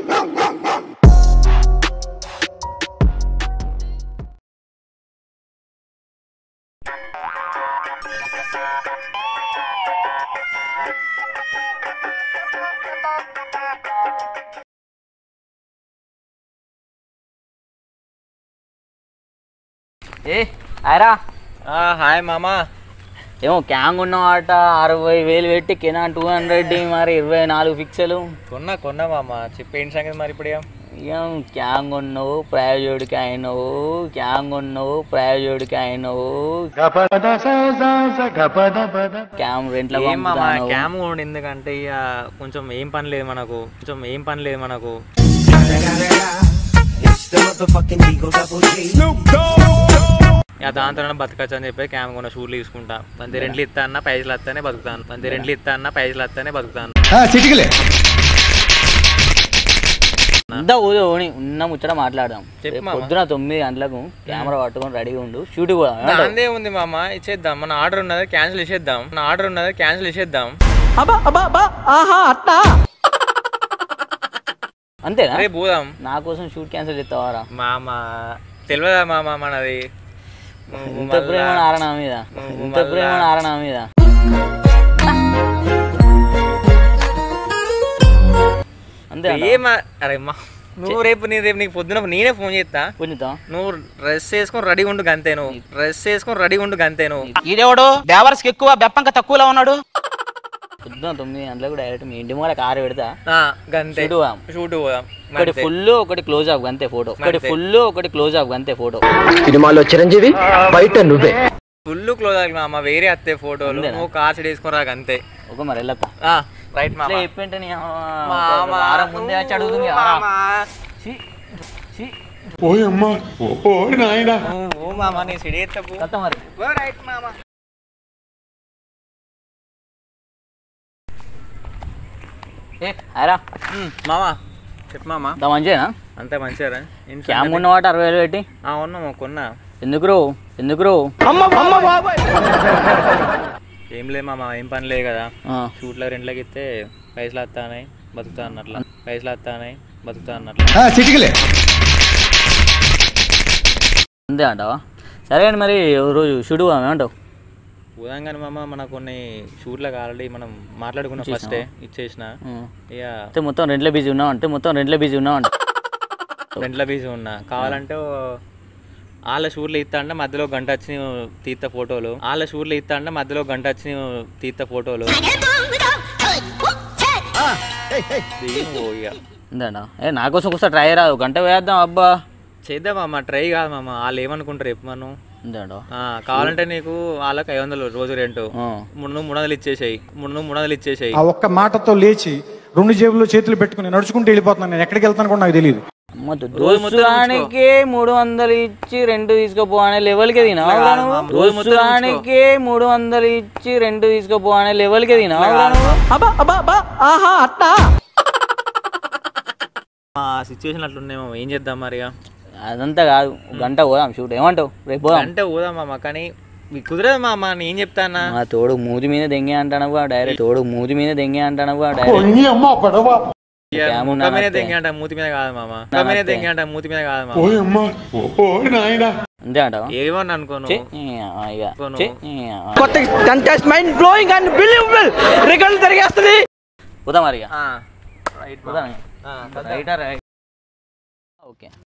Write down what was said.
ఏ అరా హాయ్ మామా ఏమో క్యాంగ్ ఉన్నవాట అరవై వేలు పెట్టి కెనాన్ టూ హండ్రెడ్ మరి ఇరవై నాలుగు పిక్సెలు కొన్నా కొన్నా మామ చెప్పేంటి సంగతి మరి ఇప్పుడు ఇక? ఏం క్యాంగ్ ఉన్నావు ప్రయోజుడికి అయినవు క్యాంగ్ ఉన్నావు ప్రయోజుడికి అయినవు క్యామ్ రెంట్ల ఏం మామ క్యామ్ కూడా ఎందుకంటే ఇక కొంచెం ఏం పని లేదు మనకు కొంచెం ఏం పని లేదు మనకు ఇక దాంతో బతకచ్చు అని చెప్పి క్యామ్ కొన్న షూట్లు తీసుకుంటా మంది రెంట్లు ఇస్తా అన్న పైసలు వస్తానే బతుకుతాను మంది రెంట్లు ఇస్తా అన్న పైసలు వస్తానే బతుకుతాను అంతా ఊదో ఓని ఉన్న ముచ్చట మాట్లాడదాం చెప్పు రేపు మామ. పొద్దున తొమ్మిది గంటలకు కెమెరా పట్టుకొని రెడీగా ఉండు షూట్ కూడా దాందే ఉంది మామ ఇచ్చేద్దాం మన ఆర్డర్ ఉన్నది క్యాన్సిల్ చేసేద్దాం మన ఆర్డర్ ఉన్నది క్యాన్సిల్ చేసేద్దాం అంతేనా రేపు పోదాం నా కోసం షూట్ క్యాన్సిల్ చేస్తావారా మామ తెలియదా మామ మనది నువ్వు ఇంత మళ్ళా- ప్రేమ నార నా మీద నువ్వు ఇంత ప్రేమ మళ్ళా- నార నా మీద అంతే ఏమ అరే మా నువ్వు రేపు నీ రేపు నీకు పొద్దున నేనే ఫోన్ చేస్తా కొంచెం నువ్వు డ్రెస్ వేసుకొని రెడీ ఉండు గంతే నువ్వు డ్రెస్ వేసుకొని రెడీ ఉండు గంతే నువ్వు ఈడేవాడు బేవర్స్కి ఎక్కువ బెప్పంక తక్కువలో ఉన్నాడు పొద్దున తొమ్మిది గంటలకు డైరెక్ట్ మీ ఇంటి మూల కారు పెడతా ఆ, గంతే షూట్ పోదాం. షూట్ పోదాం ఒకటి గంతే. ఫుల్ ఒకటి క్లోజ్ అప్ అంతే ఫోటో ఒకటి అంతే. ఫుల్ ఒకటి క్లోజ్ అప్ అంతే ఫోటో సినిమాలో చిరంజీవి బయట నువ్వే ఫుల్ క్లోజ్ అవ్వాలి మామ వేరే అత్తే ఫోటోలు అంతేనా? నువ్వు కార్ సెట్ వేసుకొని రాక అంతే ఒక మరి వెళ్ళక ఆ, రైట్ మామ ఇట్లా చెప్పింటే నీ అమ్మ ఒక మామ, వారం ముందే వచ్చి అడుగుతుంది ఆ, మామ. ఛీ, ఛీ, నువ్వు ఓ మామ నీ సెడి ఎత్తపు కథ మరి రైట్ మామ ఏ అరా ఉమ్, మామ చెప్పు మామ దా మంచిగా అంతే మంచిగా క్యామ్ ఉన్నవాట అరవై వేలు పెట్టి అవును మామ కొన్నా ఎందుకు రో ఎందుకు రో ఏం లేదు మామ ఏం పని లేదు కదా ఆ, షూట్లో రెంట్లకి ఇస్తే పైసలు వస్తానాయి బతుకుతా అన్నట్ల పైసలు వస్తానాయి బతుకుతా అన్నట్ల అంతే అంటావా సరే అండి మరి ఓ రోజు షూట్ పోదాం ఏమంటావు పోదాం కానీ మామ మన కొన్ని షూట్లకు ఆల్రెడీ మనం మాట్లాడుకున్నాం ఫస్టే ఇచ్చేసిన ఆ. ఇక అంటే మొత్తం రెంట్లో బిజీ ఉన్నావు అంటే మొత్తం రెంట్లో బిజీ ఉన్నావు అంటే రెంట్ల బిజీ ఉన్నా కావాలంటే ఓ- వాళ్ళ షూట్లు ఇస్తా అంటే మధ్యలో గంట వచ్చి తీత ఫోటోలు వాళ్ళ షూట్లు ఇస్తా అంటే మధ్యలో గంట వచ్చి తీత ఫోటోలు దిగి నువ్వు ఇక అంతేనా ఏ నా కోసం ఒకసారి ట్రై రాదు గంట వేద్దాం అబ్బా చేద్దాం మామ ట్రై కాదు మామ వాళ్ళు ఏమనుకుంటారు రేపు మనం అంతేంటావా ఆ, కావాలంటే నీకు వాళ్ళకి ఐదు వందలు రోజు రెంట్ ఆ. మూడు నువ్వు మూడు వందలు ఇచ్చేసాయి మూడు నువ్వు మూడు వందలు ఇచ్చేసాయి ఆ ఒక్క మాటతో లేచి రెండు జేబుల్లో చేతులు పెట్టుకుని నడుచుకుంటూ వెళ్ళిపోతున్నాను నేను ఎక్కడికి వెళ్తాను కూడా నాకు తెలియదు అమ్మ దోస్తురానికి మూడు వందలు ఇచ్చి రెండు తీసుకుపో అనే లెవెల్కి తినావు కాదు మామ, రోజు మొత్తం దోస్తురానికి మూడు వందలు ఇచ్చి రెండు తీసుకుపో అనే లెవెల్కి తినావు ఆ సిచ్యువేషన్ అట్లున్నాయేమో ఏం చేద్దాం మరి ఇక? అదంతా కాదు ఒక గంట పోదాం షూట్ ఏమంటావు రేపు పోదాం అంటే పోదాం మామ కానీ మీకు కుదరదు మామ నేను చెప్తానా మా తోడు మూతి మీద దెంగే అంటాను డైరెక్ట్ తోడు మూతి మీద దెంగే అంటాను డైరెక్ట్ ఇక క్యామ్ ముఖం మీద ఉన్నానంటే. దెంగి అంట మూతి మీద కాదు మామ ముఖం మీద దెంగి అంట మూతి మీద కాదు మామ అంతే అంటావా ఏమని అనుకోను ఛీ, ఈ, ఆ, ఇక పోను. ఛీ, ఈ, ఆ. కొత్త contest mind blowing unbelievable రికల్ తిరిగేస్తుంది పోదాం మరి ఇక ఆ, రైట్ మామ. పోదాం ఆ, రైటా రైట్ ఓకే